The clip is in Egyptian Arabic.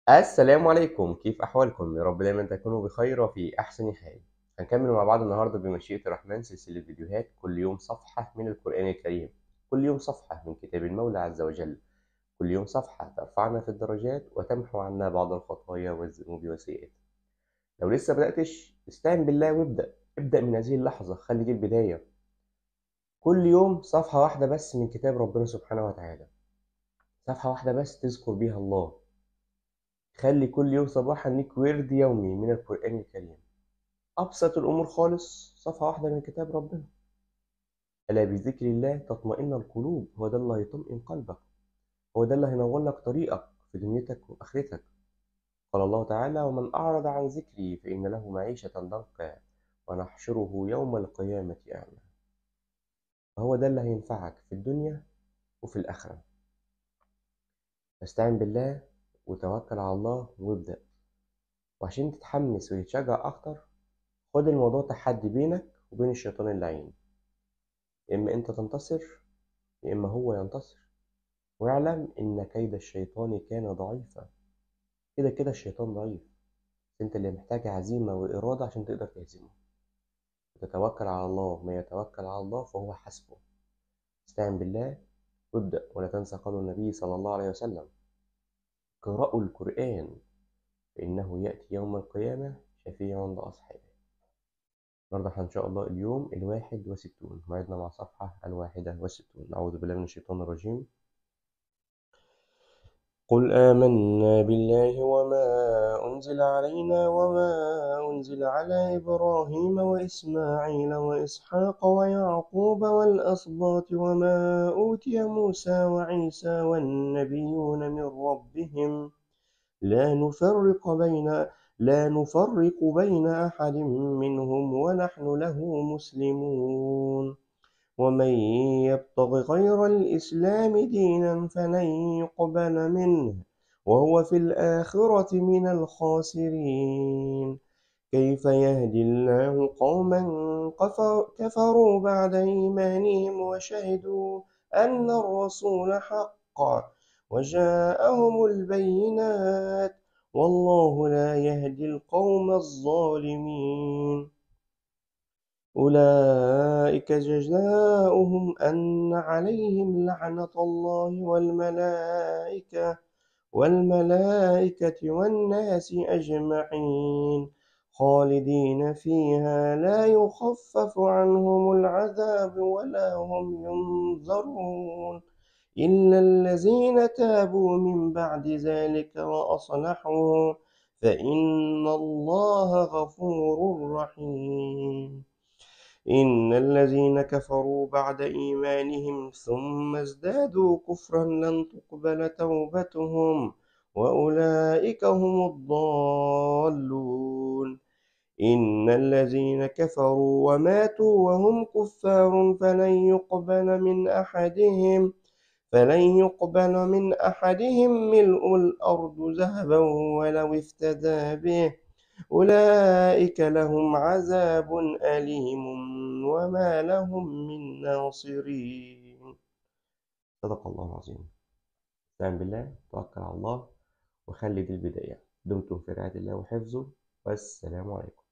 السلام عليكم كيف أحوالكم؟ يا رب دايما تكونوا بخير وفي أحسن حال هنكمل مع بعض النهاردة بمشيئة الرحمن سلسلة فيديوهات كل يوم صفحة من القرآن الكريم كل يوم صفحة من كتاب المولى عز وجل كل يوم صفحة ترفعنا في الدرجات وتمحو عنا بعض الخطايا والذنوب والسيئات لو لسه بدأتش استعن بالله وابدأ ابدأ من هذه اللحظة خلي دي البداية كل يوم صفحة واحدة بس من كتاب ربنا سبحانه وتعالى صفحة واحدة بس تذكر بيها الله خلي كل يوم صباحا ليك ورد يومي من القرآن الكريم أبسط الأمور خالص صفحة واحدة من كتاب ربنا ألا بذكر الله تطمئن القلوب هو ده اللي هيطمئن قلبك هو ده اللي هينور لك طريقك في دنيتك وآخرتك قال الله تعالى ومن أعرض عن ذكري فإن له معيشة ضنكا ونحشره يوم القيامة أعمى فهو ده اللي هينفعك في الدنيا وفي الآخرة استعن بالله وتوكل على الله وابدأ وعشان تتحمس وتتشجع أكتر خد الموضوع تحدي بينك وبين الشيطان اللعين يا إما أنت تنتصر يا إما هو ينتصر واعلم إن كيد الشيطان كان ضعيفا كده كده الشيطان ضعيف أنت اللي محتاج عزيمة وإرادة عشان تقدر تهزمه وتتوكل على الله ما يتوكل على الله فهو حسبه استعن بالله وابدأ ولا تنسى قول النبي صلى الله عليه وسلم اقرأوا القرآن فإنه يأتي يوم القيامة شفيعا لأصحابه النهاردة إن شاء الله اليوم الواحد وستون موعدنا مع صفحة الواحدة والستون أعوذ بالله من الشيطان الرجيم قل آمنا بالله وما أنزل علينا وما أنزل على إبراهيم وإسماعيل وإسحاق ويعقوب والأسباط وما أوتي موسى وعيسى والنبيون من ربهم لا نفرق بين لا نفرق بين أحد منهم ونحن له مسلمون ومن يبتغ غير الإسلام دينا فلن يقبل منه وهو في الآخرة من الخاسرين كيف يهدي الله قوما كفروا بعد إيمانهم وشهدوا أن الرسول حق وجاءهم البينات والله لا يهدي القوم الظالمين أولئك جزاؤهم أن عليهم لعنة الله والملائكة والملائكة والناس أجمعين خالدين فيها لا يخفف عنهم العذاب ولا هم ينظرون إلا الذين تابوا من بعد ذلك وأصلحوا فإن الله غفور رحيم إن الذين كفروا بعد إيمانهم ثم ازدادوا كفرا لن تقبل توبتهم وأولئك هم الضالون إن الذين كفروا وماتوا وهم كفار فلن يقبل من أحدهم فلن يقبل من أحدهم ملء الأرض ذهبا ولو افتدى به أولئك لهم عذاب أليم وما لهم من ناصرين صدق الله العظيم استعن بالله توكل على الله وخلي دي البداية دمتم في رعاية الله وحفظه والسلام عليكم